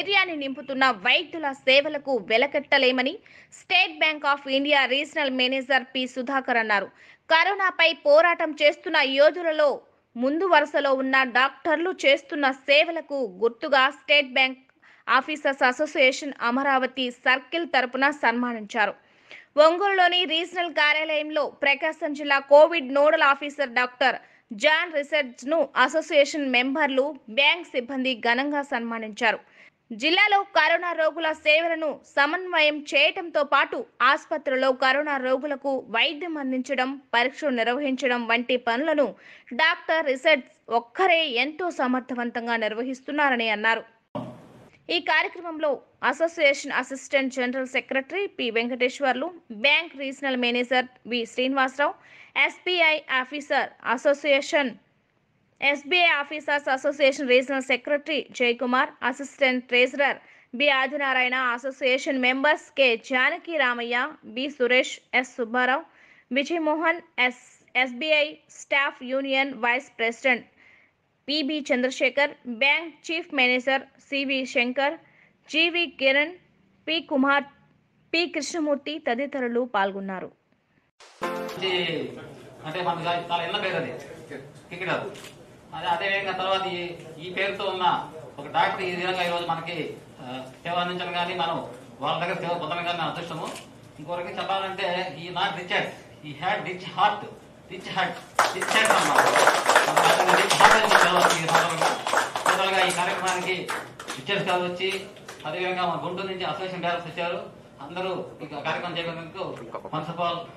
ధైర్యాన్ని నింపుతున్న వైద్యుల సేవలకు వెలకట్టలేమని State bank of India regional manager P Sudhakar అన్నారు కరోనాపై పోరాటం చేస్తున్న యోధులలో ముందు వరుసలో ఉన్న డాక్టర్లు చేస్తున్న సేవలకు గుర్తుగా State Bank officers association Amaravati circle తరపున సన్మానించారు ఒంగోలులోని రీజనల్ కార్యాలయంలో ప్రకాశం జిల్లా covid nodal officer doctor John Richards ను అసోసియేషన్ మెంబర్లు బ్యాంక్ సిబ్బంది ఘనంగా సన్మానించారు జిల్లాలో కరోనా రోగుల సేవలను సమన్వయం చేయటంతో పాటు ఆసుపత్రిలో కరోనా రోగులకు వైద్యం అందించడం పరీక్షలు నిర్వహించడం వంటి పనులను డాక్టర్ రిసర్చ్ ఒక్కరే ఎంతో సమర్థవంతంగా నిర్వహిస్తున్నారని అన్నారు ఈ కార్యక్రమంలో association assistant general secretary P Venkateswarlu bank regional manager V Srinivasarao SBI officer association SBI officers association regional secretary Jayakumar assistant treasurer B Adinarayana association members K Janaki Ramaiah B Suresh S Subbarao Vijayamohan S SBI staff union vice president PB Chandrasekhar bank chief manager CV Shankar GV Kiran P Kumar P Krishnamurthy తదితరులు పాల్గొన్నారు మంచి అంటే మనకు చాలా ఇళ్ళ పేరు అది cricket అదే అదే విధంగా తర్వాత ఈ- ఈ పేరుతో ఉన్న ఒక డాక్టర్ ఈ విధంగా ఈరోజు మనకి ఆ, సేవ అందించడం కానీ మనం వాళ్ళ దగ్గర సేవ పొందడం కానీ నా అదృష్టము ఇంకొకరికి చెప్పాలంటే he not Richard he had rich heart rich heart rich heart అన్నమాట రిచ్ హార్ట్ అని చెప్పాలి ఈ సందర్భంగా టోటల్గా ఈ కార్యక్రమానికి రిచర్స్ గారు వచ్చి అదేవిధంగా మన గుంటూరు నుంచి అసోసియేషన్ డైరెక్టర్స్ వచ్చారు అందరూ ఈ కార్యక్రమం చేయడానికి ఫస్ట్ ఆఫ్ ఆల్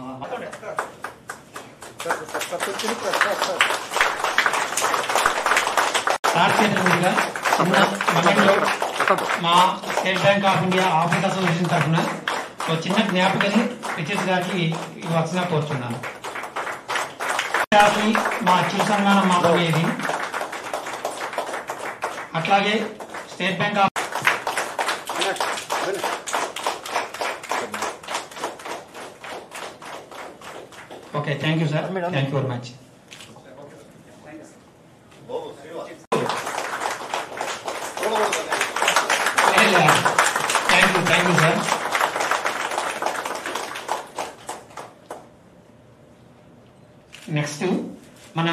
స్టార్ట్ చేయడం ముందుగా చిన్న మొదట్లో మా state bank of India office association తరఫున ఒక చిన్న జ్ఞాపకని రిచర్స్ గారికి ఇవ్వాల్సిన కోరుతున్నాను గారికి మా చిరు సన్మానం మాత్రమేది అట్లాగే State bank of okay thank you sir thank you very much thank you thank you sir next మన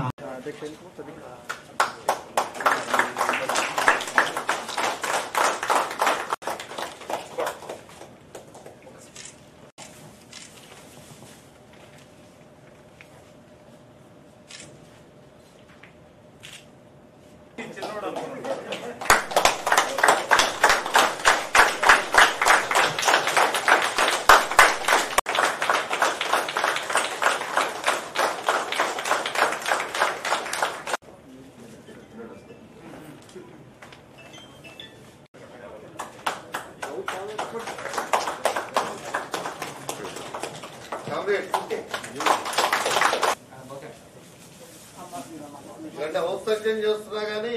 గంట ఔత్సర్యం చేస్తున్నా కానీ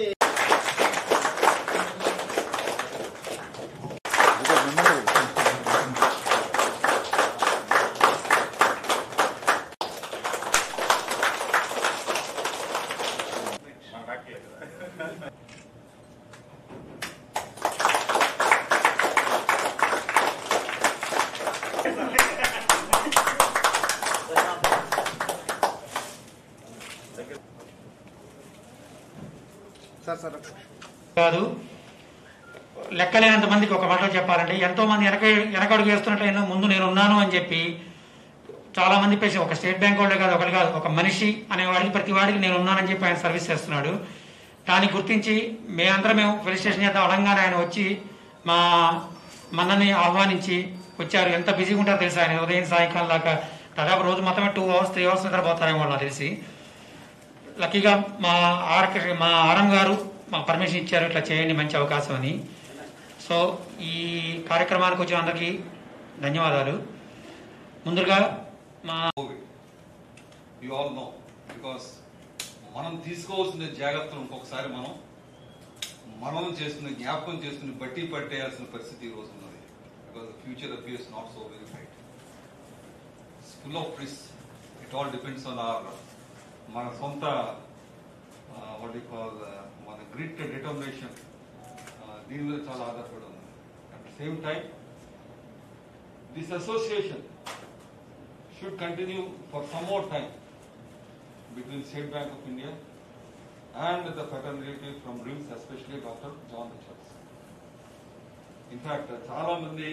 కాదు లెక్కలేనంత మందికి ఒక మాట చెప్పాలంటే ఎంతో మంది వెనక వెనకడుగు వేస్తున్నట్లయినా ముందు నేను ఉన్నాను అని చెప్పి చాలా మంది పేసి ఒక స్టేట్ బ్యాంక్ వాళ్ళే కాదు ఒకటి కాదు ఒక మనిషి అనేవాడికి ప్రతి వాడికి నేను ఉన్నానని చెప్పి ఆయన సర్వీస్ చేస్తున్నాడు దాన్ని గుర్తించి మేమందరం మేము పోలీస్ స్టేషన్ చేద్దాం అడంగానే ఆయన వచ్చి మా మనని ఆహ్వానించి వచ్చారు ఎంత బిజీగా ఉంటారో తెలుసు ఆయన ఉదయం సాయంకాలం దాకా దాదాపు రోజు మొత్తమే టూ అవర్స్ త్రీ అవర్స్ నిద్రపోతారేమో నాకు తెలిసి లక్కీగా మా ఆర్ మా ఆరం గారు మా పర్మిషన్ ఇచ్చారు ఇట్లా చేయండి మంచి అవకాశం అని సో ఈ కార్యక్రమానికి వచ్చిన అందరికీ ధన్యవాదాలు ముందుగా మా యు ఆల్ నో బికాస్ మనం తీసుకోవాల్సిన జాగ్రత్తలు ఇంకొకసారి మనం మనం చేసుకునే జ్ఞాపకం చేసుకుని బట్టి పట్టేయాల్సిన పరిస్థితి ఈ రోజు ఉన్నది because future appears not so very bright full of risk it all depends on our మన సొంత వాట్ కాల్ మన గ్రిట్ డిటర్మినేషన్ దీని మీద చాలా ఆధారపడి ఉంది at the same time this association should continue for some more time between State bank of India and the fraternity from RIMS especially doctor John Richards in fact చాలా మంది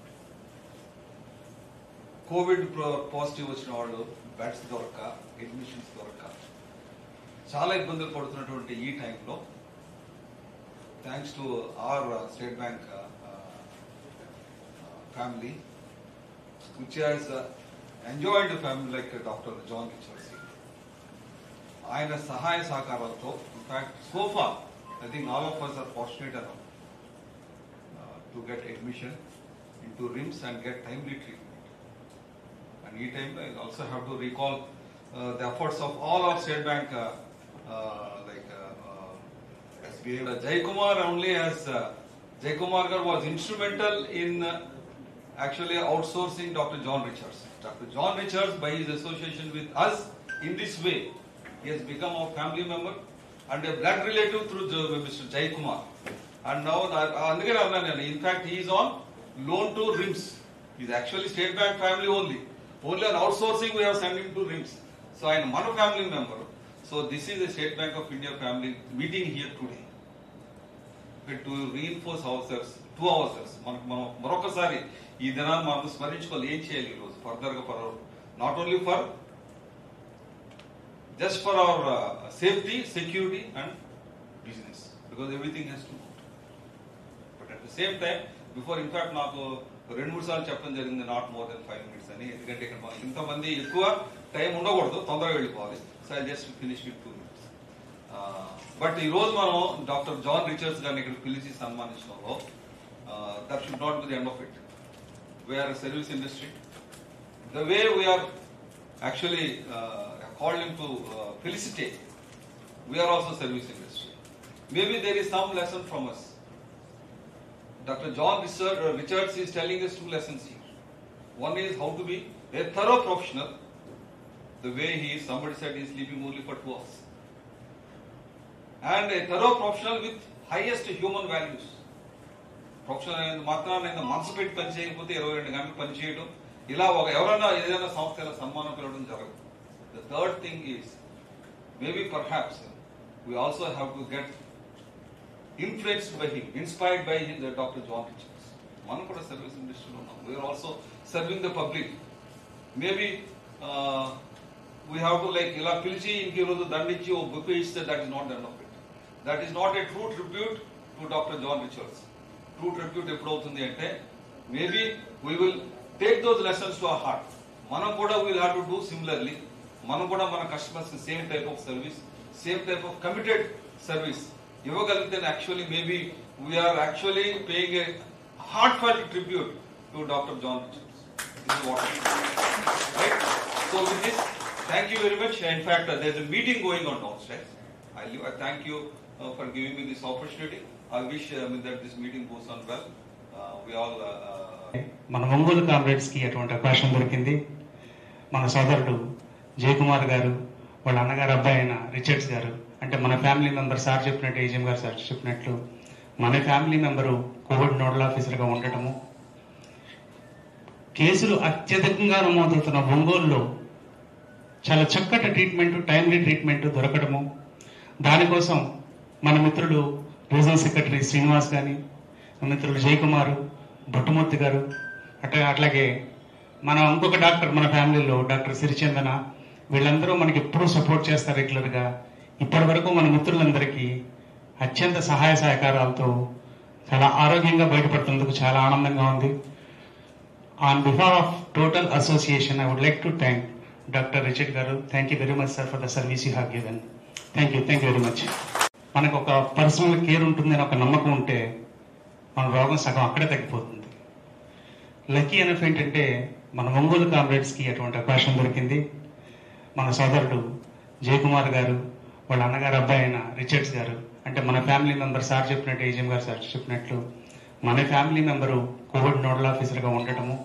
Covid positive వచ్చిన వాళ్ళు beds దొరక్క అడ్మిషన్స్ దొరక్క చాలా ఇబ్బందులు పడుతున్నటువంటి ఈ టైంలో thanks to our State Bank family which has enjoyed family like doctor John Richards ఆయన సహాయ సహకారాలతో in fact so far I think all of us are fortunate అన్నమాట uh, to get admission into RIMS and get timely treatment. And e time I also have to recall uh, the efforts of all our state bank uh, uh, like uh, uh, SBI. Uh, Jai Kumar only as uh, Jai Kumar gar was instrumental in uh, actually outsourcing Dr. John Richards. Dr. John Richards, by his association with us in this way, he has become our family member and a blood relative through J- Mr. Jai Kumar. And now, that- అందుకనే అన్నాను నేను in fact he's on loan to RIMS is actually State Bank family only only on outsourcing we have sending to RIMS so ఆయన మన family member so this is the State bank of India family meeting here today to reinforce our cells to our cells మనకు మనం మరొకసారి ఈ దినాన్ని మనం స్మరించుకోవాలి ఏం చేయాలి ఈ రోజు ఫర్దర్ గా for not only for just for our uh, safety, security, and business. Because everything has to go. But at the same time, before in fact నాకు రెండు మూడు సార్లు చెప్పడం జరిగింది not more than five minutes అని ఎందుకంటే ఇక్కడ మనకి ఇంతమంది ఎక్కువ టైం ఉండకూడదు తొందరగా వెళ్ళిపోవాలి so I just finish with two minutes but ఈ రోజు మనం డాక్టర్ జాన్ రిచర్డ్స్ గారిని ఇక్కడ పిలిచి సన్మానించడంలో that should not be the end of it we are service industry the way we are actually uh, called him to uh, felicitate, we are also service industry. Maybe there is some lesson from us. Dr. John Richard, uh, Richards is telling us two lessons here. One is how to be a thorough professional. The way he is, somebody said he is sleeping only for two hours. And a thorough professional with highest human values. Professional అనేది మాత్రం నేను మనసు పెట్టి పని చేయకపోతే ఇరవై రెండు గంటలు పని చేయడం ఇలా ఒక ఎవరైనా ఏదైనా సంస్థ ఇలా సన్మానం పిలవడం జరగదు the third thing is maybe perhaps we also have to get influenced by him inspired by him the doctor John Richards మనం కూడా సర్వీస్ ఇండస్ట్రీలో ఉన్నాం we are also serving the public maybe we have to like ఇలా పిలిచి ఇంక ఈరోజు దండించి ఓ బుక్ ఇస్తే that is not end of it that is not a true tribute to doctor John Richards true tribute ఎప్పుడు అవుతుంది అంటే maybe we will take those lessons to our heart మనం కూడా will have to do similarly మనం కూడా మన customers కి same type of service same type of committed service ఇవ్వగలిగితే actually maybe we are actually paying a heartfelt tribute to doctor John Richards right so with this thank you very much in fact there is meeting going on downstairs I I thank you uh, for giving me this opportunity. I wish uh, that this meeting goes on well. Uh, we all. Uh, uh, మన Ongole comrades కి అటువంటి అవకాశం దొరికింది మన సోదరుడు జయకుమార్ గారు వాళ్ళ అన్నగారు అబ్బాయి అయిన రిచర్డ్స్ గారు అంటే మన ఫ్యామిలీ మెంబర్ సార్ చెప్పినట్టు ఏజిఎం గారు సార్ చెప్పినట్లు మన ఫ్యామిలీ మెంబరు కోవిడ్ నోడల్ ఆఫీసర్గా ఉండటము కేసులు అత్యధికంగా నమోదవుతున్న ఒంగోలులో చాలా చక్కటి ట్రీట్మెంట్ టైమ్లీ ట్రీట్మెంట్ దొరకడము దానికోసం మన మిత్రులు రీజనల్ సెక్రటరీ శ్రీనివాస్ గాని మన మిత్రులు జయకుమార్ భట్టుమూర్తి గారు అట్లా అట్లాగే మన ఇంకొక డాక్టర్ మన ఫ్యామిలీలో డాక్టర్ సిరిచందన వీళ్ళందరూ మనకి ఎప్పుడూ సపోర్ట్ చేస్తారు రెగ్యులర్గా ఇప్పటి వరకు మన మిత్రులందరికీ అత్యంత సహాయ సహకారాలతో చాలా ఆరోగ్యంగా బయటపడుతున్నందుకు చాలా ఆనందంగా ఉంది on behalf of total association I would like to thank doctor Richard గారు thank you very much sir for the service you have given thank you thank you very much మనకు ఒక పర్సనల్ కేర్ ఉంటుందని ఒక నమ్మకం ఉంటే మన రోగం సగం అక్కడే తగ్గిపోతుంది లక్కీ ఎనఫ్ ఏంటంటే మన ఒంగోలు కామ్రేడ్స్కి అటువంటి అవకాశం దొరికింది మన సోదరుడు జయకుమార్ గారు వాళ్ళ అన్నగారు అబ్బాయి అయిన రిచర్డ్స్ గారు అంటే మన ఫ్యామిలీ మెంబర్ సార్ చెప్పినట్టు ఏజిఎం గారు సార్ చెప్పినట్లు మన ఫ్యామిలీ మెంబరు కోవిడ్ నోడల్ ఆఫీసర్గా ఉండటము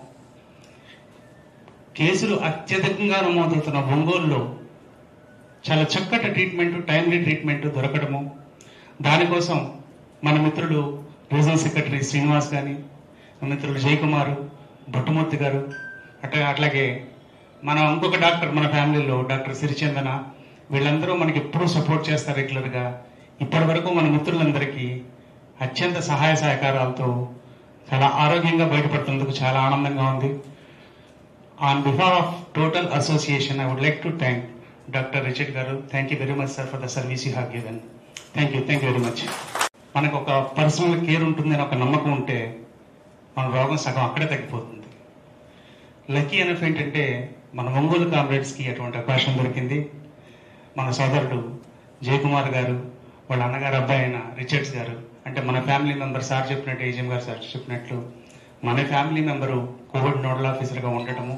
కేసులు అత్యధికంగా నమోదవుతున్న ఒంగోలులో చాలా చక్కటి ట్రీట్మెంట్ టైమ్లీ ట్రీట్మెంట్ దొరకడము దానికోసం మన మిత్రులు రీజనల్ సెక్రటరీ శ్రీనివాస్ కానీ మిత్రులు జయకుమార్ భట్టుమూర్తి గారు అట్లా అట్లాగే మన ఇంకొక డాక్టర్ మన ఫ్యామిలీలో డాక్టర్ సిరిచందన వీళ్ళందరూ మనకి ఎప్పుడూ సపోర్ట్ చేస్తారు రెగ్యులర్గా ఇప్పటి వరకు మన మిత్రులందరికీ అత్యంత సహాయ సహకారాలతో చాలా ఆరోగ్యంగా బయటపడుతున్నందుకు చాలా ఆనందంగా ఉంది on behalf of total association I would like to thank doctor Richard గారు thank you very much sir for the service you have given thank you thank you very much మనకు ఒక పర్సనల్ కేర్ ఉంటుందని ఒక నమ్మకం ఉంటే మన రోగం సగం అక్కడే తగ్గిపోతుంది లక్కీ ఎనఫ్ ఏంటంటే మన ఒంగోలు కామ్రేడ్స్కి అటువంటి అవకాశం దొరికింది మన సోదరుడు జయకుమార్ గారు వాళ్ళ అన్నగారు అబ్బాయి అయిన రిచర్డ్స్ గారు అంటే మన ఫ్యామిలీ మెంబర్ సార్ చెప్పినట్టు ఏజిఎం గారు సార్ చెప్పినట్లు మన ఫ్యామిలీ మెంబరు కోవిడ్ నోడల్ ఆఫీసర్గా ఉండటము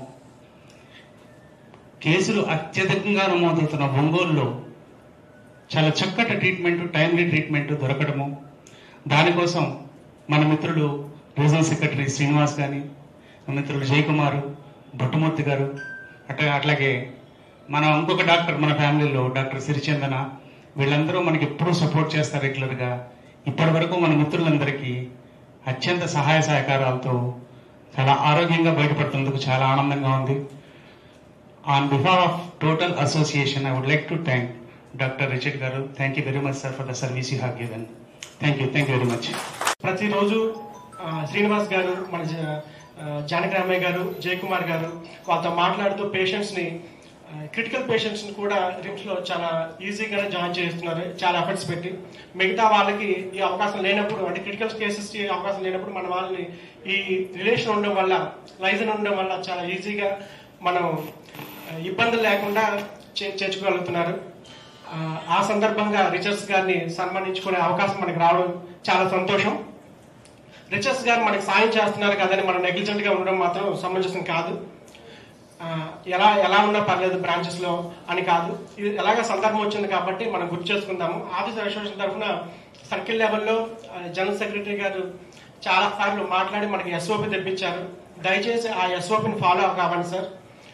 కేసులు అత్యధికంగా నమోదవుతున్న ఒంగోలులో చాలా చక్కటి ట్రీట్మెంట్ టైమ్లీ ట్రీట్మెంట్ దొరకడము దానికోసం మన మిత్రులు రీజనల్ సెక్రటరీ శ్రీనివాస్ కానీ మిత్రులు జయకుమార్ భట్టుమూర్తి గారు అట్లా అట్లాగే మన ఇంకొక డాక్టర్ మన ఫ్యామిలీలో డాక్టర్ సిరిచందన వీళ్ళందరూ మనకి ఎప్పుడూ సపోర్ట్ చేస్తారు రెగ్యులర్గా ఇప్పటి వరకు మన మిత్రులందరికీ అత్యంత సహాయ సహకారాలతో చాలా ఆరోగ్యంగా బయటపడుతున్నందుకు చాలా ఆనందంగా ఉంది on behalf of total association I would like to thank doctor Richard గారు thank you very much sir for the service you have given thank you thank you very much ప్రతిరోజు ఆ, శ్రీనివాస్ గారు మన జ- ఆ, జానకి రామయ్య గారు జయకుమార్ గారు వాళ్ళతో మాట్లాడుతూ పేషెంట్స్ని క్రిటికల్ పేషెంట్స్ని కూడా రిమ్స్లో చాలా ఈజీగానే జాయిన్ చేస్తున్నారు చాలా ఎఫర్ట్స్ పెట్టి మిగతా వాళ్ళకి ఈ అవకాశం లేనప్పుడు అంటే క్రిటికల్ కేసెస్కి అవకాశం లేనప్పుడు మన వాళ్ళని ఈ రిలేషన్ ఉండడం వల్ల లైజన్ ఉండడం వల్ల చాలా ఈజీగా మనం ఆ, ఇబ్బందులు లేకుండా చే- చేర్చుకోగలుగుతున్నారు ఆ, ఆ సందర్భంగా రిచర్స్ గారిని సన్మానించుకునే అవకాశం మనకి రావడం చాలా సంతోషం రిచర్స్ గారు మనకి సాయం చేస్తున్నారు కదని మనం నెగ్లిజెంట్ గా ఉండడం మాత్రం సమంజసం కాదు ఆ, ఎలా ఎలా ఉన్నా పర్లేదు బ్రాంచెస్ లో అని కాదు ఇది ఎలాగ సందర్భం వచ్చింది కాబట్టి మనం గుర్తు చేసుకుందాము ఆఫీస్ అసోసియేషన్ తరఫున సర్కిల్ లెవెల్లో ఆ, జనరల్ సెక్రటరీ గారు చాలా సార్లు మాట్లాడి మనకి ఎస్ఓపి తెప్పించారు దయచేసి ఆ ఎస్ఓపిని ఫాలో కావండి సార్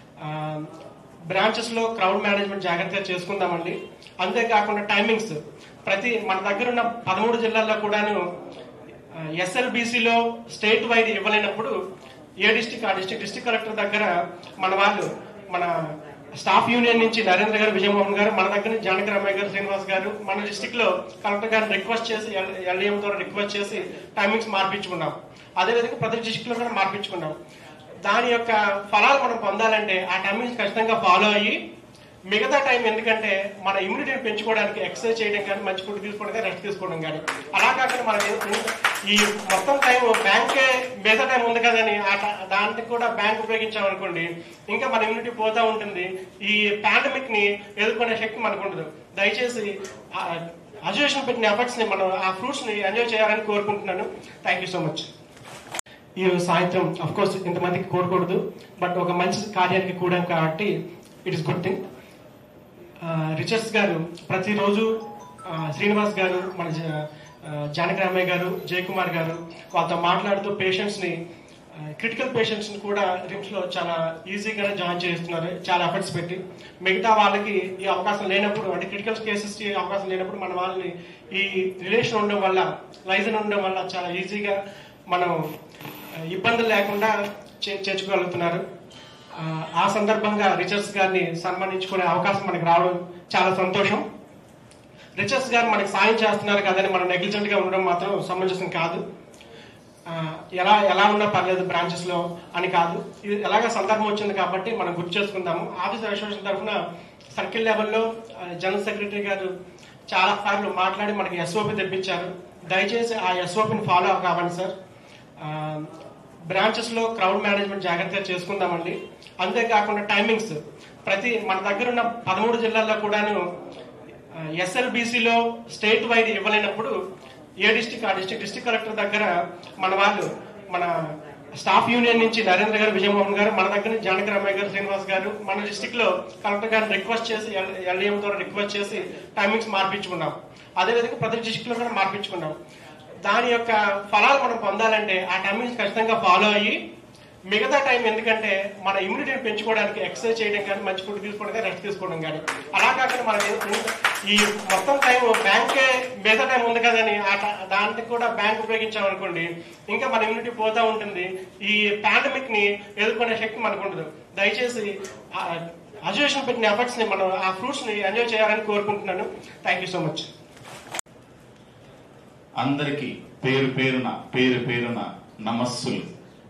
బ్రాంచెస్ లో క్రౌడ్ మేనేజ్మెంట్ జాగ్రత్తగా చేసుకుందామండి అంతేకాకుండా టైమింగ్స్ ప్రతి మన దగ్గర ఉన్న పదమూడు జిల్లాల్లో కూడాను ఎస్ఎల్బిసిలో స్టేట్ వైడ్ ఇవ్వలేనప్పుడు ఏ డిస్టిక్ ఆ డిస్టిక్ డిస్టిక్ కలెక్టర్ దగ్గర మన వాళ్ళు మన స్టాఫ్ యూనియన్ నుంచి నరేంద్ర గారు విజయమోహన్ గారు మన దగ్గర నుంచి జానకి రామయ్య గారు శ్రీనివాస్ గారు మన డిస్టిక్ లో కలెక్టర్ గారిని రిక్వెస్ట్ చేసి ఎల్డిఎం ద్వారా రిక్వెస్ట్ చేసి టైమింగ్స్ మార్పించుకున్నాం అదేవిధంగా ప్రతి డిస్టిక్ లో కూడా మార్పించుకున్నాం దాని యొక్క ఫలాలు మనం పొందాలంటే ఆ టైమింగ్స్ ఖచ్చితంగా ఫాలో అయ్యి మిగతా టైం ఎందుకంటే మన ఇమ్యూనిటీని పెంచుకోవడానికి ఎక్సర్సైజ్ చేయడం కానీ మంచి ఫుడ్ తీసుకోవడం కానీ రెస్ట్ తీసుకోవడం కానీ అలా కాకుండా మనం ఏ- ఈ మొత్తం టైం బ్యాంకే మిగతా టైం ఉంది కదని ఆ ట- దానికి కూడా బ్యాంక్ ఉపయోగించామనుకోండి ఇంకా మన ఇమ్యూనిటీ పోతా ఉంటుంది ఈ పాండమిక్ ని ఎదుర్కొనే శక్తి మనకు ఉండదు దయచేసి అసోసియేషన్ పెట్టిన ఎఫర్ట్స్ ని మనం ఆ ఫ్రూట్స్ ని ఎంజాయ్ చేయాలని కోరుకుంటున్నాను థ్యాంక్ యూ సో మచ్ ఈ రోజు సాయంత్రం అఫ్ కోర్స్ ఇంతమందికి కోరకూడదు బట్ ఒక మంచి కార్యానికి కూడా కాబట్టి it is good thing Richards garu ప్రతిరోజు ఆ, శ్రీనివాస్ గారు మన జ- ఆ, జానకి రామయ్య గారు జయకుమార్ గారు వాళ్ళతో మాట్లాడుతూ పేషెంట్స్ని క్రిటికల్ పేషెంట్స్ని కూడా రిమ్స్లో చాలా ఈజీగానే జాయిన్ చేస్తున్నారు చాలా ఎఫర్ట్స్ పెట్టి మిగతా వాళ్ళకి ఈ అవకాశం లేనప్పుడు అంటే క్రిటికల్ కేసెస్కి అవకాశం లేనప్పుడు మన వాళ్ళని ఈ రిలేషన్ ఉండడం వల్ల లైజన్ ఉండడం వల్ల చాలా ఈజీగా మనం ఆ, ఇబ్బందులు లేకుండా చే- చేర్చుకోగలుగుతున్నారు ఆ, ఆ సందర్భంగా రిచర్స్ గారిని సన్మానించుకునే అవకాశం మనకి రావడం చాలా సంతోషం రిచర్స్ గారు మనకి సాయం చేస్తున్నారు కదని మనం నెగ్లిజెంట్ గా ఉండడం మాత్రం సమంజసం కాదు ఆ, ఎలా ఎలా ఉన్నా పర్లేదు బ్రాంచెస్ లో అని కాదు ఇది ఎలాగ సందర్భం వచ్చింది కాబట్టి మనం గుర్తు చేసుకుందాము ఆఫీస్ అసోసియేషన్ తరఫున సర్కిల్ లెవెల్లో ఆ, జనరల్ సెక్రటరీ గారు చాలా సార్లు మాట్లాడి మనకి ఎస్ఓపి తెప్పించారు దయచేసి ఆ ఎస్ఓపిని ఫాలో కావండి సార్ బ్రాంచెస్ లో క్రౌడ్ మేనేజ్మెంట్ జాగ్రత్తగా చేసుకుందామండి అంతేకాకుండా టైమింగ్స్ ప్రతి మన దగ్గర ఉన్న పదమూడు జిల్లాల్లో కూడాను ఎస్ఎల్బిసిలో స్టేట్ వైడ్ ఇవ్వలేనప్పుడు ఏ డిస్టిక్ ఆ డిస్టిక్ డిస్టిక్ కలెక్టర్ దగ్గర మన వాళ్ళు మన స్టాఫ్ యూనియన్ నుంచి నరేంద్ర గారు విజయమోహన్ గారు మన దగ్గర నుంచి జానకి రామయ్య గారు శ్రీనివాస్ గారు మన డిస్టిక్ లో కలెక్టర్ గారిని రిక్వెస్ట్ చేసి ఎల్డిఎం ద్వారా రిక్వెస్ట్ చేసి టైమింగ్స్ మార్పించుకున్నాం అదేవిధంగా ప్రతి డిస్టిక్ లో కూడా మార్పించుకున్నాం దాని యొక్క ఫలాలు మనం పొందాలంటే ఆ టైమింగ్స్ ఖచ్చితంగా ఫాలో అయ్యి మిగతా టైం ఎందుకంటే మన ఇమ్యూనిటీని పెంచుకోవడానికి ఎక్సర్సైజ్ చేయడం కానీ మంచి ఫుడ్ తీసుకోవడం కానీ రెస్ట్ తీసుకోవడం కానీ అలా కాకుండా మనం ఏ- ఏ- ఈ మొత్తం టైం బ్యాంకే మిగతా టైం ఉంది కదని ఆ ట- దానికి కూడా బ్యాంక్ ఉపయోగించామనుకోండి ఇంకా మన ఇమ్యూనిటీ పోతా ఉంటుంది ఈ పాండమిక్ ని ఎదుర్కొనే శక్తి మనకు ఉండదు దయచేసి అసోసియేషన్ పెట్టిన ఎఫర్ట్స్ ని మనం ఆ ఫ్రూట్స్ ని ఎంజాయ్ చేయాలని కోరుకుంటున్నాను థ్యాంక్ యూ సో మచ్ అందరికీ పేరు పేరున పేరు పేరున నమస్సులు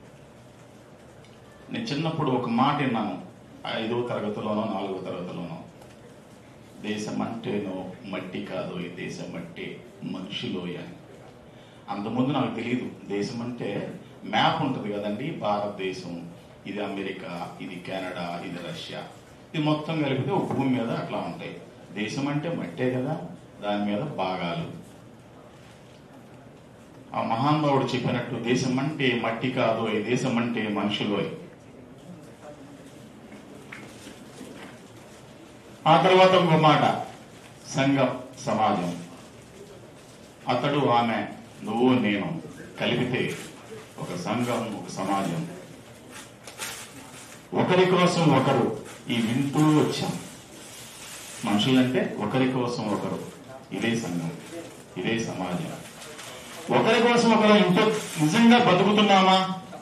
నేను చిన్నప్పుడు ఒక మాట విన్నాను ఐదో తరగతిలోనో నాలుగో తరగతిలోనో దేశం అంటేనో మట్టి కాదు ఈ దేశం అంటే మనుషులు అని అంతకుముందు నాకు తెలియదు దేశం అంటే మ్యాప్ ఉంటుంది కదండి భారతదేశం ఇది అమెరికా ఇది కెనడా ఇది రష్యా ఇది మొత్తం కలిపితే ఒక భూమి మీద అట్లా ఉంటాయి దేశం అంటే మట్టే కదా దాని మీద భాగాలు ఆ మహానుభావుడు చెప్పినట్టు దేశం అంటే మట్టి కాదు ఈ దేశం అంటే మనుషులు ఆ తర్వాత ఇంకో మాట సంఘం సమాజం అతడు ఆమె నువ్వు నేను కలిపితే ఒక సంఘం ఒక సమాజం ఒకరి కోసం ఒకరు ఈ వింటూ వచ్చాం మనుషులంటే ఒకరి కోసం ఒకరు ఇదే సంఘం ఇదే సమాజం ఒకరి కోసం ఒకరు ఇంట్లో నిజంగా బతుకుతున్నామా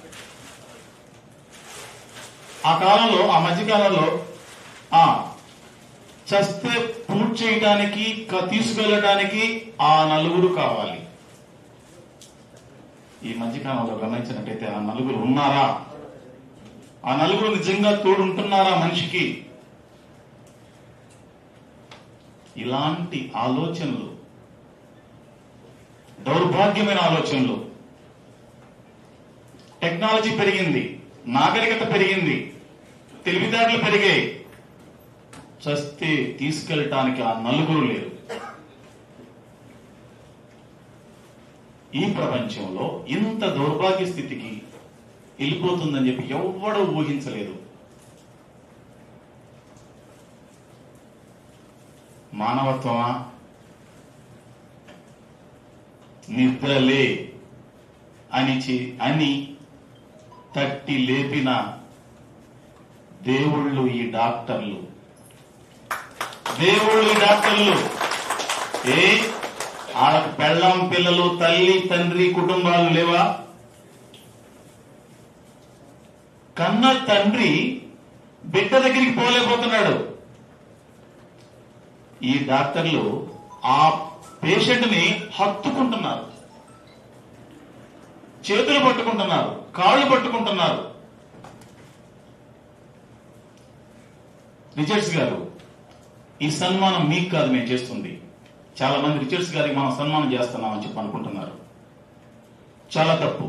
ఆ కాలంలో ఆ మధ్య కాలంలో ఆ చస్తే పూర్తి చేయడానికి క- తీసుకెళ్ళడానికి ఆ నలుగురు కావాలి ఈ మధ్య కాలంలో గమనించినట్టయితే ఆ నలుగురు ఉన్నారా ఆ నలుగురు నిజంగా తోడుంటున్నారా మనిషికి ఇలాంటి ఆలోచనలు దౌర్భాగ్యమైన ఆలోచనలు టెక్నాలజీ పెరిగింది నాగరికత పెరిగింది తెలివితేటలు పెరిగాయి చస్తే తీసుకెళ్ళటానికి ఆ నలుగురు లేరు ఈ ప్రపంచంలో ఇంత దౌర్భాగ్య స్థితికి వెళ్ళిపోతుందని చెప్పి ఎవ్వడూ ఊహించలేదు మానవత్వమా నిద్రలే అని చి- అని తట్టి లేపిన దేవుళ్ళు ఈ డాక్టర్లు దేవుళ్ళు ఈ డాక్టర్లు ఏ వాళ్ళకు పెళ్ళం పిల్లలు తల్లి తండ్రి కుటుంబాలు లేవా కన్న తండ్రి బిడ్డ దగ్గరికి పోలేకపోతున్నాడు ఈ డాక్టర్లు ఆ పేషెంట్ ని హత్తుకుంటున్నారు చేతులు పట్టుకుంటున్నారు కాళ్ళు పట్టుకుంటున్నారు రిచర్డ్స్ గారు ఈ సన్మానం మీకు కాదు మేము చేస్తుంది చాలా మంది రిచర్డ్స్ గారికి మనం సన్మానం చేస్తున్నామని చెప్పి అనుకుంటున్నారు చాలా తప్పు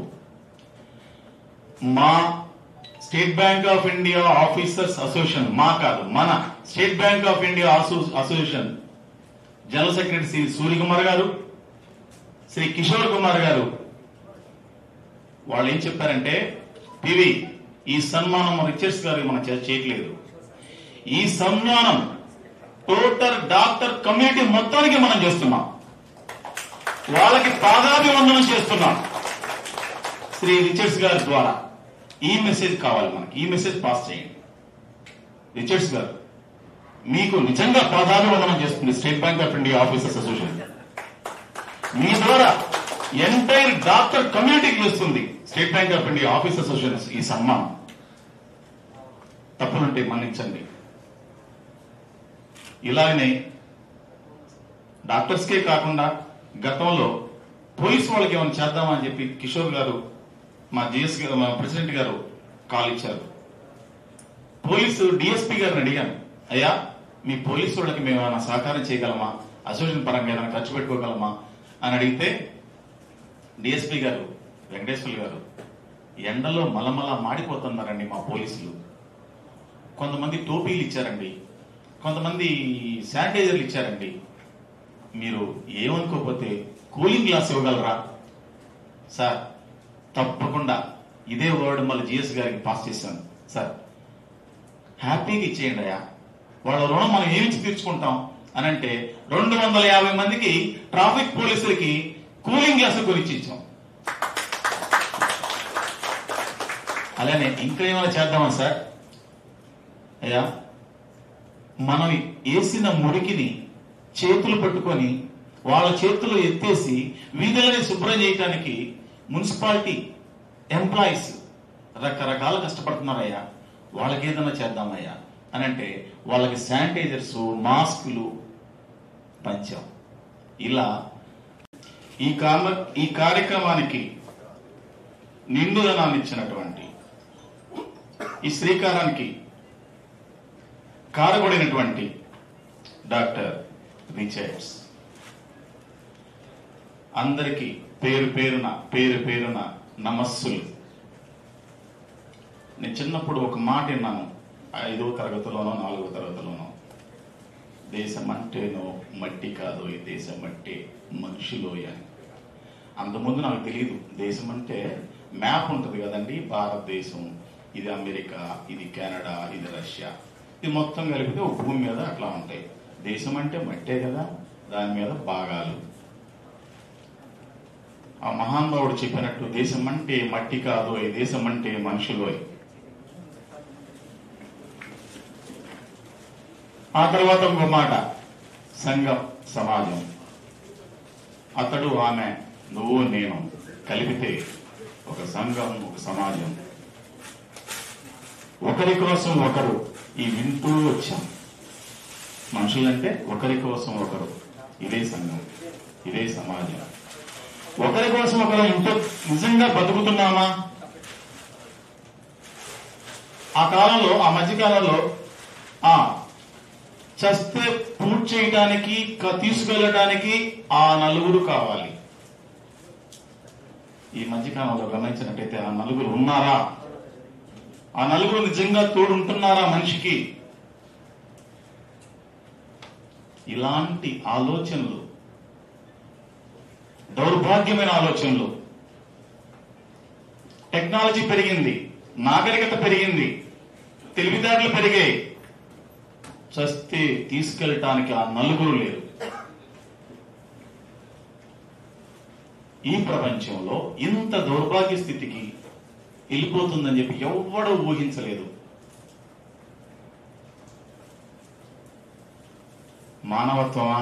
మా state bank of India officers association మా కాదు మన స్టేట్ బ్యాంక్ ఆఫ్ ఇండియా అసో- association general secretary Shri Suryakumar garu Shri Kishore Kumar గారు వాళ్ళు ఏం చెప్పారంటే పివి ఈ సన్మానం రిచర్డ్స్ గారికి మనం చే- చేయట్లేదు ఈ సన్మానం టోటల్ డాక్టర్ కమ్యూనిటీ మొత్తానికి మనం చేస్తున్నాం వాళ్ళకి పాదాభివందనం చేస్తున్నాం శ్రీ రిచర్డ్స్ గారి ద్వారా ఈ మెసేజ్ కావాలి మనకి ఈ మెసేజ్ పాస్ చేయండి రిచర్డ్స్ గారు మీకు నిజంగా పాదాభివందనం చేస్తుంది state bank of India officers association మీ ద్వారా ఎంటైర్ డాక్టర్ కమ్యూనిటీకి చేస్తుంది state bank of India office association ఈ సన్మానం తప్పులుంటే మన్నించండి ఇలాగనే డాక్టర్స్కే కాకుండా గతంలో పోలీస్ వాళ్ళకి ఏమైనా చేద్దామా అని చెప్పి కిషోర్ గారు మా జిఎస్ గారు మా ప్రెసిడెంట్ గారు కాల్ ఇచ్చారు పోలీసు డిఎస్పీ గారిని అడిగాను అయ్యా మీ పోలీసు వాళ్ళకి మేము ఏమైనా సహకారం చేయగలమా అసోసియేషన్ పరంగా ఏమైనా ఖర్చు పెట్టుకోగలమా అని అడిగితే డిఎస్పీ గారు వెంకటేశ్వర్లు గారు ఎండలో మలమల మాడిపోతున్నారండి మా పోలీసులు కొంతమంది టోపీలు ఇచ్చారండి కొంతమంది శానిటైజర్లు ఇచ్చారండి మీరు ఏమనుకోకపోతే కూలింగ్ గ్లాస్ ఇవ్వగలరా సార్ తప్పకుండా ఇదే వర్డ్ మళ్ళీ జిఎస్ గారికి పాస్ చేశాను సార్ హ్యాపీగా ఇచ్చేయండి అయ్యా వాళ్ళ రుణం మనం ఏమిచ్చి తీర్చుకుంటాం అని అంటే రెండు వందల యాభై మందికి ట్రాఫిక్ పోలీసులకి కూలింగ్ గ్లాసులు కొనిచ్చి ఇచ్చాం అలానే ఇంకా ఏమైనా చేద్దామా సార్ అయ్యా మనం వేసిన మురికిని చేతులు పట్టుకొని వాళ్ళ చేతులు ఎత్తేసి వీధులని శుభ్రం చేయడానికి మున్సిపాలిటీ ఎంప్లాయీస్ రకరకాల కష్టపడుతున్నారయ్యా వాళ్ళకి ఏదైనా చేద్దామయ్యా అని అంటే వాళ్ళకి శానిటైజర్స్ మాస్కులు పంచాం ఇలా ఈ కామ ఈ కార్యక్రమానికి నిండుదనాన్ని ఇచ్చినటువంటి ఈ శ్రీకారానికి కారగొడినటువంటి డాక్టర్ రిచర్డ్స్ అందరికీ పేరు పేరున పేరు పేరున నమస్సులు నేను చిన్నప్పుడు ఒక మాట విన్నాను ఐదో తరగతిలోనో నాలుగో తరగతిలోనో దేశం అంటేనో మట్టి కాదు ఈ దేశం అంటే మనుషులు అని అంతకుముందు నాకు తెలియదు దేశం అంటే మ్యాప్ ఉంటుంది కదండి భారతదేశం ఇది అమెరికా ఇది కెనడా ఇది రష్యా ఇది మొత్తం కలిపితే ఒక భూమి మీద అట్లా ఉంటాయి దేశం అంటే మట్టే కదా దాని మీద భాగాలు ఆ మహానుభావుడు చెప్పినట్టు దేశం అంటే మట్టి కాదు ఈ దేశం అంటే మనుషులు ఆ తర్వాత ఇంకో మాట సంఘం సమాజం అతడు ఆమె నువ్వు నేను కలిపితే ఒక సంఘం ఒక సమాజం ఒకరి కోసం ఒకరు ఈ వింటూ వచ్చాం మనుషులంటే ఒకరి కోసం ఒకరు ఇదే సంఘం ఇదే సమాజం ఒకరి కోసం ఒకరు ఇంట్లో నిజంగా బతుకుతున్నామా ఆ కాలంలో ఆ మధ్య కాలంలో ఆ చస్తే పూర్తి చేయడానికి క- తీసుకెళ్ళడానికి ఆ నలుగురు కావాలి ఈ మధ్యకాలంలో గమనించినట్టయితే ఆ నలుగురు ఉన్నారా ఆ నలుగురు నిజంగా తోడుంటున్నారా మనిషికి ఇలాంటి ఆలోచనలు దౌర్భాగ్యమైన ఆలోచనలు టెక్నాలజీ పెరిగింది నాగరికత పెరిగింది తెలివితేటలు పెరిగాయి చస్తే తీసుకెళ్ళటానికి ఆ నలుగురు లేరు ఈ ప్రపంచంలో ఇంత దౌర్భాగ్య స్థితికి వెళ్ళిపోతుందని చెప్పి ఎవ్వడూ ఊహించలేదు మానవత్వమా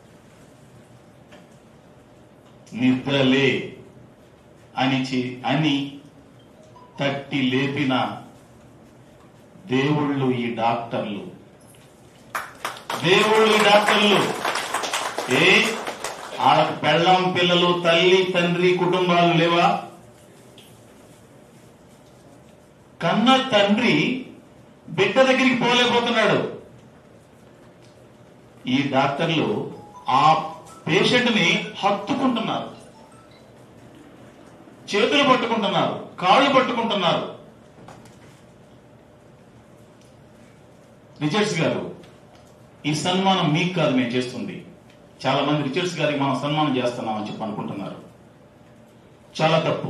నిద్రలే అనిచి అని తట్టి లేపిన దేవుళ్ళు ఈ డాక్టర్లు దేవుళ్ళు ఈ డాక్టర్లు ఏ వాళ్ళకు పెళ్ళం పిల్లలు తల్లి తండ్రి కుటుంబాలు లేవా కన్న తండ్రి బిడ్డ దగ్గరికి పోలేకపోతున్నాడు ఈ డాక్టర్లు ఆ పేషెంట్ ని హత్తుకుంటున్నారు చేతులు పట్టుకుంటున్నారు కాళ్ళు పట్టుకుంటున్నారు రిచర్డ్స్ గారు ఈ సన్మానం మీకు కాదు మేము చేస్తుంది చాలా మంది రిచర్డ్స్ గారికి మనం సన్మానం చేస్తున్నామని చెప్పి అనుకుంటున్నారు చాలా తప్పు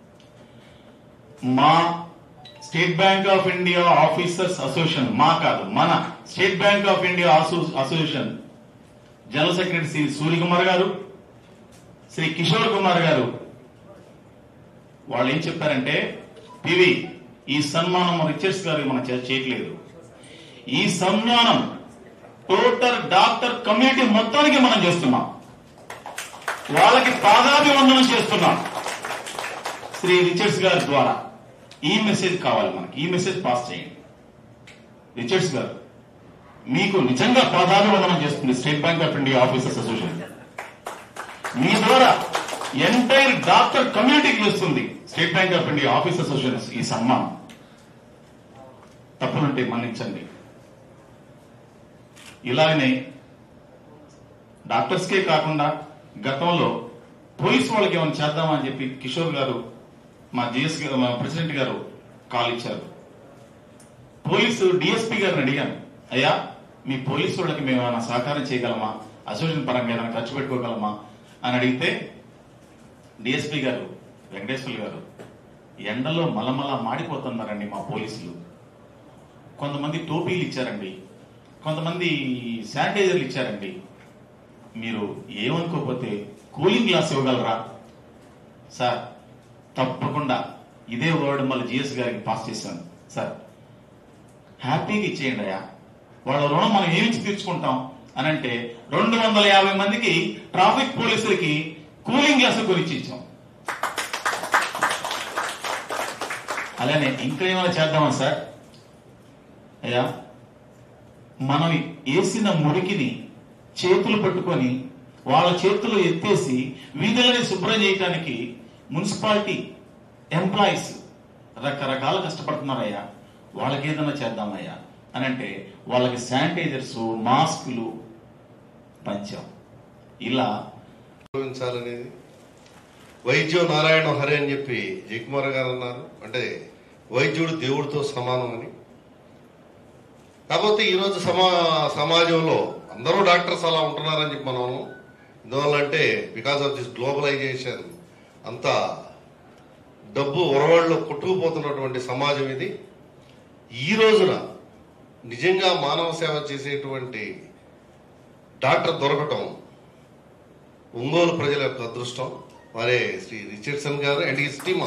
మా state bank of India officers association మా కాదు మన స్టేట్ బ్యాంక్ ఆఫ్ ఇండియా అసో- association general secretary Shri Suryakumar garu Shri Kishore Kumar గారు వాళ్ళు ఏం చెప్పారంటే పివి ఈ సన్మానం రిచర్డ్స్ గారికి మనం చే- చేయట్లేదు ఈ సన్మానం టోటల్ డాక్టర్ కమ్యూనిటీ మొత్తానికి మనం చేస్తున్నాం వాళ్ళకి పాదాభివందనం చేస్తున్నాం శ్రీ రిచర్డ్స్ గారి ద్వారా ఈ మెసేజ్ కావాలి మనకి ఈ మెసేజ్ పాస్ చేయండి రిచర్డ్స్ గారు మీకు నిజంగా పాదాభివందనం చేస్తుంది state bank of India officers association మీ ద్వారా ఎంటైర్ డాక్టర్ కమ్యూనిటీకి చేస్తుంది state bank of India office association ఈ సన్మానం తప్పులుంటే మన్నించండి ఇలాగనే డాక్టర్స్కే కాకుండా గతంలో పోలీస్ వాళ్ళకి ఏమైనా చేద్దామా అని చెప్పి కిషోర్ గారు మా జిఎస్ గారు మా ప్రెసిడెంట్ గారు కాల్ ఇచ్చారు పోలీసు డిఎస్పీ గారిని అడిగాను అయ్యా మీ పోలీసు వాళ్ళకి మేము ఏమైనా సహకారం చేయగలమా అసోసియేషన్ పరంగా ఏమైనా ఖర్చు పెట్టుకోగలమా అని అడిగితే డిఎస్పీ గారు వెంకటేశ్వర్లు గారు ఎండలో మలమల మాడిపోతున్నారండి మా పోలీసులు కొంతమంది టోపీలు ఇచ్చారండి కొంతమంది శానిటైజర్లు ఇచ్చారండి మీరు ఏమనుకోకపోతే కూలింగ్ గ్లాస్ ఇవ్వగలరా సార్ తప్పకుండా ఇదే వర్డ్ మళ్ళీ జిఎస్ గారికి పాస్ చేశాను సార్ హ్యాపీగా ఇచ్చేయండి అయ్యా వాళ్ళ రుణం మనం ఏమిచ్చి తీర్చుకుంటాం అని అంటే రెండు వందల యాభై మందికి ట్రాఫిక్ పోలీసులకి కూలింగ్ గ్లాసులు కొనిచ్చి ఇచ్చాం అలానే ఇంకా ఏమైనా చేద్దామా సార్ అయ్యా మనం వేసిన మురికిని చేతులు పట్టుకొని వాళ్ళ చేతులు ఎత్తేసి వీధులని శుభ్రం చేయడానికి మున్సిపాలిటీ ఎంప్లాయీస్ రకరకాల కష్టపడుతున్నారయ్యా వాళ్ళకి ఏదైనా చేద్దామయ్యా అని అంటే వాళ్ళకి శానిటైజర్స్ మాస్కులు పంచాం ఇలా గౌరవించాలనేది వైద్యం నారాయణ హరి అని చెప్పి జయకుమార్ గారు అన్నారు అంటే వైద్యుడు దేవుడితో సమానం అని కాకపోతే ఈరోజు సమా సమాజంలో అందరూ డాక్టర్స్ అలా ఉంటున్నారని చెప్పి మనం ఎందువల్లంటే బికాస్ ఆఫ్ దిస్ గ్లోబలైజేషన్ అంతా డబ్బు ఉరవాళ్ళు కొట్టుకుపోతున్నటువంటి సమాజం ఇది ఈ రోజున నిజంగా మానవ సేవ చేసేటువంటి డాక్టర్ దొరకటం ఒంగోలు ప్రజల యొక్క అదృష్టం వారే శ్రీ రిచర్డ్సన్ గారు అండ్ ఈ టీమ్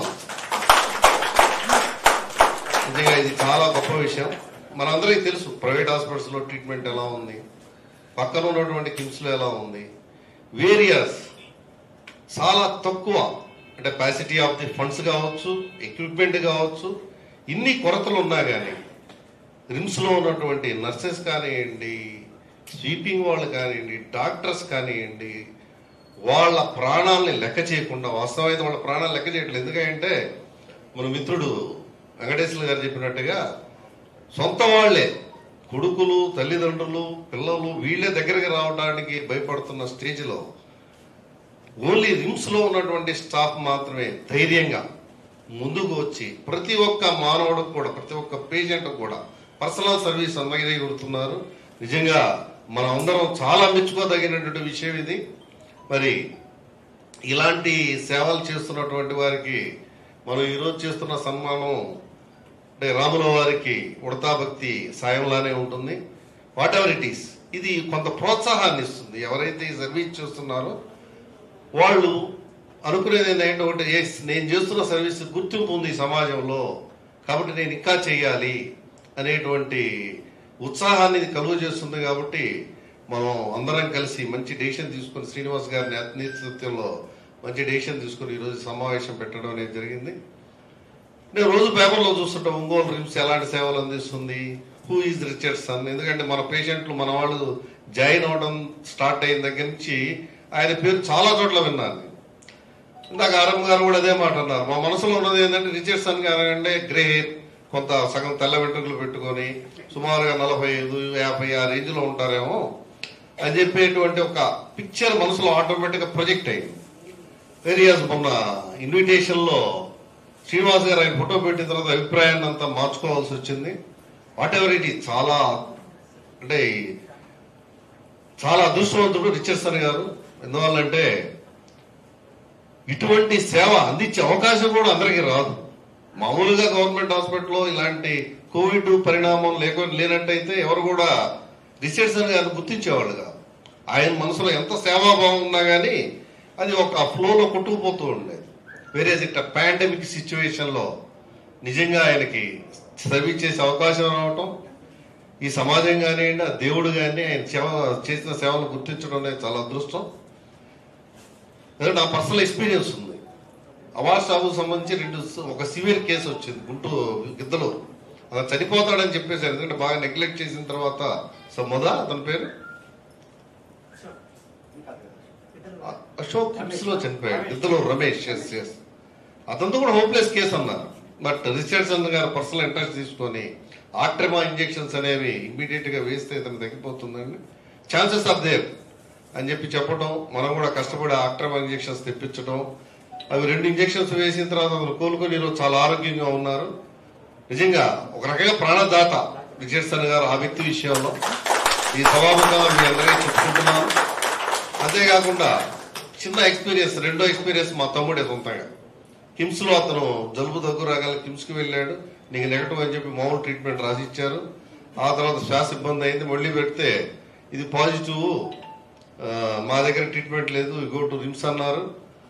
నిజంగా ఇది చాలా గొప్ప విషయం మనందరికీ తెలుసు ప్రైవేట్ హాస్పిటల్స్ లో ట్రీట్మెంట్ ఎలా ఉంది పక్కన ఉన్నటువంటి కిమ్స్ లో ఎలా ఉంది వేరియస్ చాలా తక్కువ అంటే కెపాసిటీ ఆఫ్ ది ఫండ్స్ కావచ్చు ఎక్విప్మెంట్ కావచ్చు ఇన్ని కొరతలు ఉన్నా కానీ రిమ్స్ లో ఉన్నటువంటి నర్సెస్ కానివ్వండి స్వీపింగ్ వాళ్ళు కానివ్వండి డాక్టర్స్ కానివ్వండి వాళ్ళ ప్రాణాలని లెక్క చేయకుండా వాస్తవమైతే వాళ్ళ ప్రాణాలు లెక్క చేయట్లేదు ఎందుకంటే మన మిత్రుడు వెంకటేశ్వర గారు చెప్పినట్టుగా సొంత వాళ్లే కొడుకులు తల్లిదండ్రులు పిల్లలు వీళ్ళే దగ్గరికి రావడానికి భయపడుతున్న స్టేజ్లో ఓన్లీ రిమ్స్ లో ఉన్నటువంటి స్టాఫ్ మాత్రమే ధైర్యంగా ముందుకు వచ్చి ప్రతి ఒక్క మానవుడికి కూడా ప్రతి ఒక్క పేషెంట్ కూడా పర్సనల్ సర్వీస్ అందజేయగలుగుతున్నారు నిజంగా మనం అందరం చాలా మెచ్చుకోదగినటువంటి విషయం ఇది మరి ఇలాంటి సేవలు చేస్తున్నటువంటి వారికి మనం ఈరోజు చేస్తున్న సన్మానం అంటే రాముల వారికి ఉడతా భక్తి సాయంలానే ఉంటుంది వాట్ ఎవర్ ఇట్ ఈస్ ఇది కొంత ప్రోత్సాహాన్ని ఇస్తుంది ఎవరైతే ఈ సర్వీస్ చేస్తున్నారో వాళ్ళు అనుకునేది ఏంటంటే ఒకటి "Yes, నేను చేస్తున్న సర్వీస్ గుర్తింపు ఉంది ఈ సమాజంలో కాబట్టి నేను ఇంకా చేయాలి అనేటువంటి ఉత్సాహాన్ని ఇది కలుగు చేస్తుంది కాబట్టి మనం అందరం కలిసి మంచి డెసిషన్ తీసుకుని శ్రీనివాస్ గారి నేత- నేతృత్వంలో మంచి డెసిషన్ తీసుకుని ఈరోజు సమావేశం పెట్టడం అనేది జరిగింది నేను రోజు పేపర్లో చూస్తుంటే ఒంగోలు రిమ్స్ ఎలాంటి సేవలు అందిస్తుంది హూ ఈజ్ రిచర్డ్సన్ ఎందుకంటే మన పేషెంట్లు మన వాళ్ళు జాయిన్ అవడం స్టార్ట్ అయిన దగ్గర నుంచి ఆయన పేరు చాలా చోట్ల విన్నాను ఇందాక ఆరమ్మ గారు కూడా అదే మాట అన్నారు మా మనసులో ఉన్నది ఏంటంటే రిచర్డ్సన్ గారు అంటే గ్రే హెయిర్ కొంత సగం తెల్ల వెంట్రుకలు పెట్టుకొని సుమారుగా నలభై ఐదు యాభై ఆ రేంజ్ లో ఉంటారేమో అని చెప్పేటువంటి ఒక పిక్చర్ మనసులో ఆటోమేటిక్ గా ప్రొజెక్ట్ అయింది వేరియస్ మొన్న ఇన్విటేషన్ లో శ్రీనివాస్ గారు ఆయన ఫోటో పెట్టిన తర్వాత అభిప్రాయాన్ని అంతా మార్చుకోవాల్సి వచ్చింది వాట్ ఎవర్ ఇట్ చాలా అంటే చాలా అదృష్టవంతుడు రిచర్సన్ గారు ఎందువల్లంటే ఇటువంటి సేవ అందించే అవకాశం కూడా అందరికీ రాదు మామూలుగా గవర్నమెంట్ హాస్పిటల్లో ఇలాంటి కోవిడ్ పరిణామం లేక లేనట్టయితే ఎవరు కూడా రిచర్డ్సన్ గారిని గుర్తించేవాళ్ళు కాదు ఆయన మనసులో ఎంత సేవాభావం ఉన్నా కానీ అది ఒక ఫ్లోలో కొట్టుకుపోతూ ఉండేది వేరే ఇట్లా పాండమిక్ సిచ్యువేషన్ లో నిజంగా ఆయనకి సర్వీస్ చేసే అవకాశం రావటం ఈ సమాజం కానివ్వండి ఆ దేవుడు కానీ ఆయన సేవ చేసిన సేవలు గుర్తించడం అనేది చాలా అదృష్టం అదే నా పర్సనల్ ఎక్స్పీరియన్స్ ఉంది అవార్డ్ సాబుకు సంబంధించి రెండు ఒక సివియర్ కేసు వచ్చింది గుంటూరు గిద్దలు అలా చనిపోతాడని చెప్పేశారు ఎందుకంటే బాగా నెగ్లెక్ట్ చేసిన తర్వాత సో మొద అతని పేరు అ- అశోక్ హిమ్స్ లో చనిపోయాడు ఇద్దరు రమేష్ ఎస్ ఎస్ అతనితో కూడా హోప్లెస్ కేసు అన్నారు but Richardson garu personal interest తీసుకొని ఆక్ట్రెమా ఇంజెక్షన్స్ అనేవి ఇమ్మీడియట్ గా వేస్తే ఇతను తగ్గిపోతుందండి ఛాన్సెస్ ఆఫ్ దేర్ అని చెప్పి చెప్పడం మనం కూడా కష్టపడి ఆక్ట్రెమా ఇంజెక్షన్స్ తెప్పించడం అవి రెండు ఇంజెక్షన్స్ వేసిన తర్వాత అతను కోలుకొని ఈరోజు చాలా ఆరోగ్యంగా ఉన్నారు నిజంగా ఒక రకంగా ప్రాణదాత రిచర్డ్సన్ గారు ఆ వ్యక్తి విషయంలో ఈ సభాముఖంగా మీ అందరికీ చెప్పుకుంటున్నాను అంతేకాకుండా చిన్న ఎక్స్పీరియన్స్ రెండో ఎక్స్పీరియన్స్ మా తమ్ముడే సొంతంగా కిమ్స్ లో అతను జలుబు దగ్గు రాగల కిమ్స్ కి వెళ్ళాడు నీకు నెగటివ్ అని చెప్పి మామూలు ట్రీట్మెంట్ రాసి ఇచ్చారు ఆ తర్వాత శ్వాస ఇబ్బంది అయింది మళ్ళీ పెడితే ఇది పాజిటివ్ మా దగ్గర ట్రీట్మెంట్ లేదు గో టు రిమ్స్ అన్నారు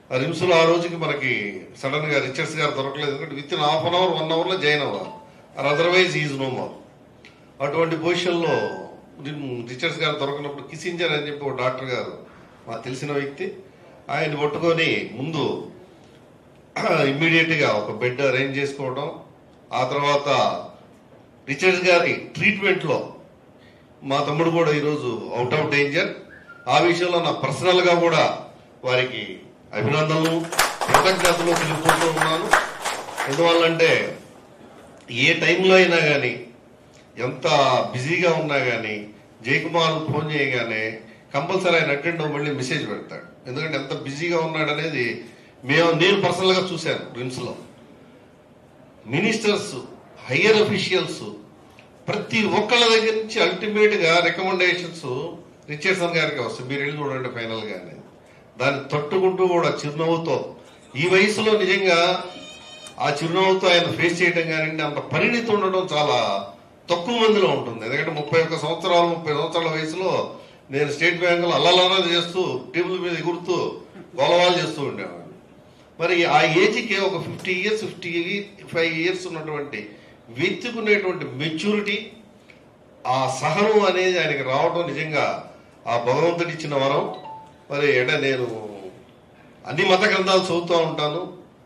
ఆ రిమ్స్ లో ఆ రోజుకి మనకి సడన్ గా రిచర్డ్స్ గారు దొరకలేదు ఎందుకంటే with in half an hour one hour లో జాయిన్ అవ్వాలి అదర్వైజ్ ఈజ్ నో మోర్ అటువంటి పొజిషన్ లో రిమ్- రిచర్డ్స్ గారు దొరకనప్పుడు కిసింజర్ అని చెప్పి ఒక డాక్టర్ గారు మాకు తెలిసిన వ్యక్తి ఆయన పట్టుకొని ముందు ఇమ్మీడియట్ గా ఒక బెడ్ అరేంజ్ చేసుకోవడం ఆ తర్వాత రిచర్డ్స్ గారి ట్రీట్మెంట్ లో మా తమ్ముడు కూడా ఈరోజు అవుట్ ఆఫ్ డేంజర్ ఆ విషయంలో నా పర్సనల్ గా కూడా వారికి అభినందనలు కృతజ్ఞతలు తెలుపుకుంటూ ఉన్నాను ఎందువల్లంటే ఏ టైంలో అయినా కానీ ఎంత బిజీగా ఉన్నా కానీ జయకుమార్ ఫోన్ చేయగానే కంపల్సరీ ఆయన అటెండ్ అవ్వ మళ్ళీ మెసేజ్ పెడతాడు ఎందుకంటే ఎంత బిజీగా ఉన్నాడు అనేది మేము నేను పర్సనల్ గా చూశాను రిమ్స్ లో మినిస్టర్స్ హయ్యర్ అఫీషియల్స్ ప్రతి ఒక్కళ్ళ దగ్గర నుంచి అల్టిమేట్ గా రికమెండేషన్స్ రిచర్డ్సన్ గారికి వస్తాయి మీరు వెళ్ళి చూడండి ఫైనల్ గానే దాన్ని తట్టుకుంటూ కూడా చిరునవ్వుతో ఈ వయసులో నిజంగా ఆ చిరునవ్వుతో ఆయన ఫేస్ చేయడం కానివ్వండి అంత పరిణితి ఉండడం చాలా తక్కువ మందిలో ఉంటుంది ఎందుకంటే ముప్పై ఒక్క సంవత్సరాలు ముప్పై సంవత్సరాల వయసులో నేను స్టేట్ బ్యాంక్ లో అల్లలన్నా చేస్తూ టేబుల్ మీద ఎగురుతూ గొలవాలు చేస్తూ ఉండేవాడిని మరి ఆ ఏజ్కి ఒక fifty years fifty five years ఉన్నటువంటి వ్యక్తికునేటువంటి మెచ్యూరిటీ ఆ సహనం అనేది ఆయనకి రావడం నిజంగా ఆ భగవంతుడి ఇచ్చిన వరం మరి ఎడ నేను అన్ని మత గ్రంథాలు చదువుతూ ఉంటాను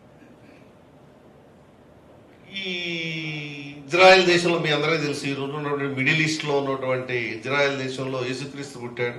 ఈ ఇజ్రాయెల్ దేశంలో మీ అందరికీ తెలుసు ఈ రోజు ఉన్నటువంటి మిడిల్ ఈస్ట్ లో ఉన్నటువంటి ఇజ్రాయెల్ దేశంలో యేసుక్రీస్తు పుట్టాడు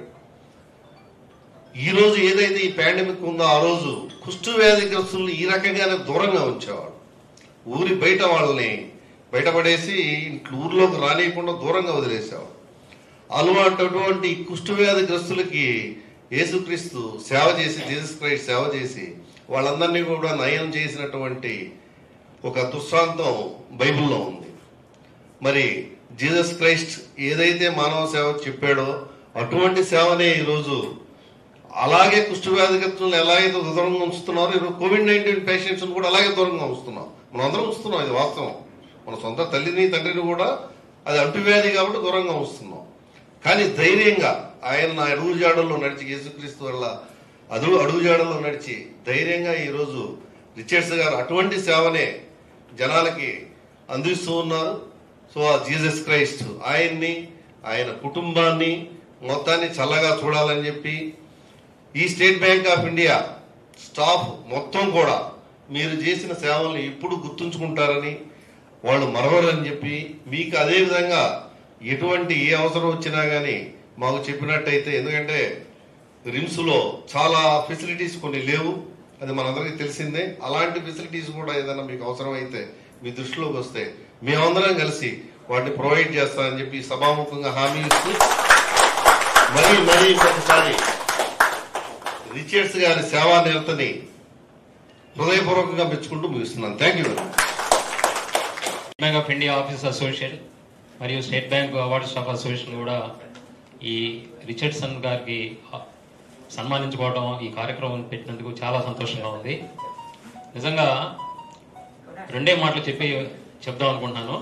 ఈ రోజు ఏదైతే ఈ పాండమిక్ ఉందో ఆ రోజు కుష్టు వ్యాధిగ్రస్తుల్ని ఈ రకంగానే దూరంగా ఉంచేవాడు ఊరి బయట వాళ్ళని బయటపడేసి ఇంట్లో ఊర్లోకి రానియకుండా దూరంగా వదిలేసేవాడు అలవాటటువంటి కుష్టు వ్యాధిగ్రస్తులకి యేసుక్రీస్తు సేవ చేసి జీసస్ క్రైస్ట్ సేవ చేసి వాళ్ళందరినీ కూడా నయం చేసినటువంటి ఒక దృష్టాంతం బైబిల్లో ఉంది మరి జీసస్ క్రైస్ట్ ఏదైతే మానవ సేవ చెప్పాడో అటువంటి సేవనే ఈరోజు అలాగే కుష్ఠవ్యాధిగ్రస్తులను ఎలాగైతే దూరంగా ఉంచుతున్నారో ఈరోజు కోవిడ్ నైన్టీన్ పేషెంట్స్ కూడా అలాగే దూరంగా ఉంచుతున్నాం మనం అందరం ఉంచుతున్నాం ఇది వాస్తవం మన సొంత తల్లిని తండ్రిని కూడా అది అంటువ్యాధి కాబట్టి దూరంగా ఉంచుతున్నాం కానీ ధైర్యంగా ఆయన నా అడుగు జాడల్లో నడిచి యేసుక్రీస్తు వల్ల అడుగు అడుగు జాడల్లో నడిచి ధైర్యంగా ఈరోజు రిచర్డ్స్ గారు అటువంటి సేవనే జనాలకి అందిస్తూ ఉన్నారు సో ఆ జీసస్ క్రైస్ట్ ఆయన్ని ఆయన కుటుంబాన్ని మొత్తాన్ని చల్లగా చూడాలని చెప్పి ఈ state bank of India staff మొత్తం కూడా మీరు చేసిన సేవల్ని ఎప్పుడు గుర్తుంచుకుంటారని వాళ్ళు మరవరని చెప్పి మీకు అదే విధంగా ఎటువంటి ఏ అవసరం వచ్చినా గానీ మాకు చెప్పినట్టయితే ఎందుకంటే రిమ్స్ లో చాలా ఫెసిలిటీస్ కొన్ని లేవు అది మనందరికీ తెలిసిందే అలాంటి ఫెసిలిటీస్ కూడా ఏదైనా మీకు అవసరం అయితే మీ దృష్టిలోకి వస్తే మేమందరం కలిసి వాటిని ప్రొవైడ్ చేస్తామని చెప్పి సభాముఖంగా హామీ ఇస్తూ మరీ మరీ ఇంకొకసారి రిచర్డ్స్ గారి సేవా నిరతని హృదయపూర్వకంగా మెచ్చుకుంటూ ముగిస్తున్నాను thank you very much bank of India office association మరియు state bank award staff association కూడా ఈ రిచర్డ్సన్ గారికి సన్మానించుకోవడం ఈ కార్యక్రమం పెట్టినందుకు చాలా సంతోషంగా ఉంది నిజంగా రెండే మాటలు చెప్పి చెప్దాం అనుకుంటున్నాను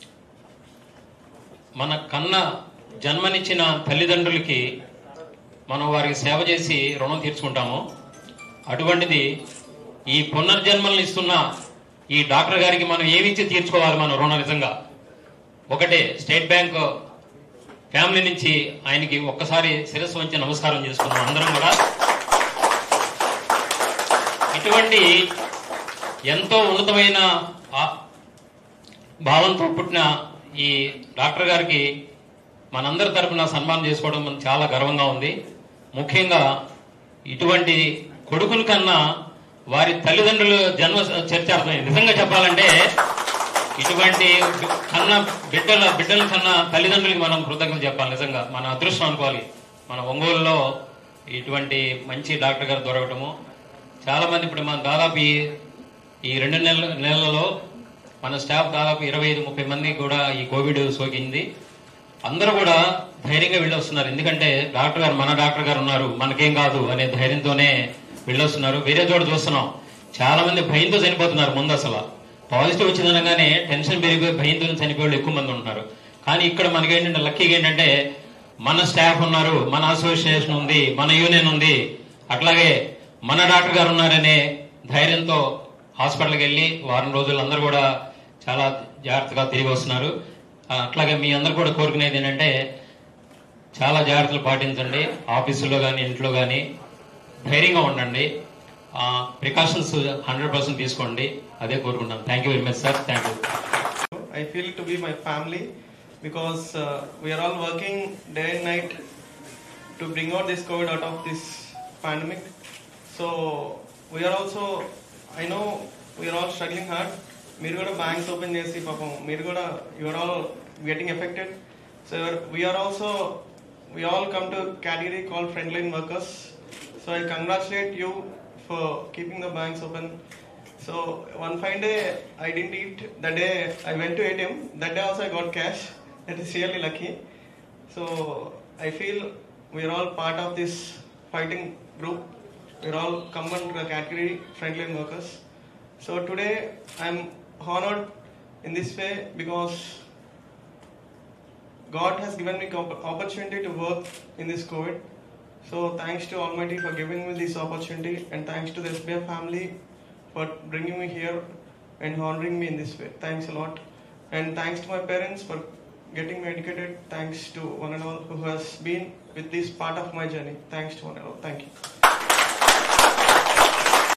మన కన్న జన్మనిచ్చిన తల్లిదండ్రులకి మనం వారికి సేవ చేసి రుణం తీర్చుకుంటాము అటువంటిది ఈ పునర్జన్మలను ఇస్తున్న ఈ డాక్టర్ గారికి మనం ఏమిచ్చి తీర్చుకోవాలి మన రుణం నిజంగా ఒకటే స్టేట్ బ్యాంక్ ఫ్యామిలీ నుంచి ఆయనకి ఒక్కసారి శిరస్సు వంచి నమస్కారం చేసుకున్నాం అందరం కూడా ఇటువంటి ఎంతో ఉన్నతమైన ఆ- భావంతో పుట్టిన ఈ డాక్టర్ గారికి మనందరి తరపున సన్మానం చేసుకోవడం మనకు చాలా గర్వంగా ఉంది ముఖ్యంగా ఇటువంటి కొడుకుల కన్నా వారి తల్లిదండ్రుల జన్మ చర్చార్థమైంది నిజంగా చెప్పాలంటే ఇటువంటి కన్న బిడ్డల బిడ్డల కన్నా తల్లిదండ్రులకి మనం కృతజ్ఞతలు చెప్పాలి నిజంగా మన అదృష్టం అనుకోవాలి మన ఒంగోలులో ఇటువంటి మంచి డాక్టర్ గారు దొరకటము చాలా మంది ఇప్పుడు మన దాదాపు ఈ ఈ రెండు నెలల నెలలలో మన స్టాఫ్ దాదాపు ఇరవై ఐదు ముప్పై మంది కూడా ఈ కోవిడ్ సోకింది అందరూ కూడా ధైర్యంగా వెళ్ళొస్తున్నారు ఎందుకంటే డాక్టర్ గారు మన డాక్టర్ గారు ఉన్నారు మనకేం కాదు అనే ధైర్యంతోనే వెళ్ళొస్తున్నారు వేరే చోట చూస్తున్నాం చాలా మంది భయంతో చనిపోతున్నారు ముందు అసలు పాజిటివ్ వచ్చిందనగానే టెన్షన్ పెరిగిపోయి భయంతో చనిపోయే వాళ్ళు ఎక్కువ మంది ఉంటున్నారు కానీ ఇక్కడ మనకేంటంటే లక్కీగా ఏంటంటే మన స్టాఫ్ ఉన్నారు మన అసోసియేషన్ ఉంది మన యూనియన్ ఉంది అట్లాగే మన డాక్టర్ గారు ఉన్నారనే ధైర్యంతో హాస్పిటల్కి వెళ్ళి వారం రోజులు అందరూ కూడా చాలా జాగ్రత్తగా తిరిగి వస్తున్నారు ఆ, అట్లాగే మీ అందరు కూడా కోరుకునేది ఏంటంటే చాలా జాగ్రత్తలు పాటించండి ఆఫీసులో కానీ ఇంట్లో కానీ ధైర్యంగా ఉండండి ప్రికాషన్స్ హండ్రెడ్ పర్సెంట్ తీసుకోండి అదే కోరుకుంటాం thank you very much sir thank you I feel to be my family because uh, we are all working day and night to bring out this COVID out of this pandemic. So we are also, I know we are all struggling hard. మీరు కూడా banks open చేసి పాపం మీరు కూడా you are all getting affected so we are also we all come to category called frontline workers so i congratulate you for keeping the banks open so one fine day i didn't eat the day i went to atm that day also i got cash that is really lucky so i feel we're all part of this fighting group we're all come under the category frontline workers so today i'm honored in this way because God has given me comp- opportunity to work in this COVID. So thanks to Almighty for giving me this opportunity, and thanks to the SBI family for bringing me here and honoring me in this way. Thanks a lot, and thanks to my parents for getting me educated. Thanks to one and all who has been with this part of my journey. Thanks to one and all. Thank you.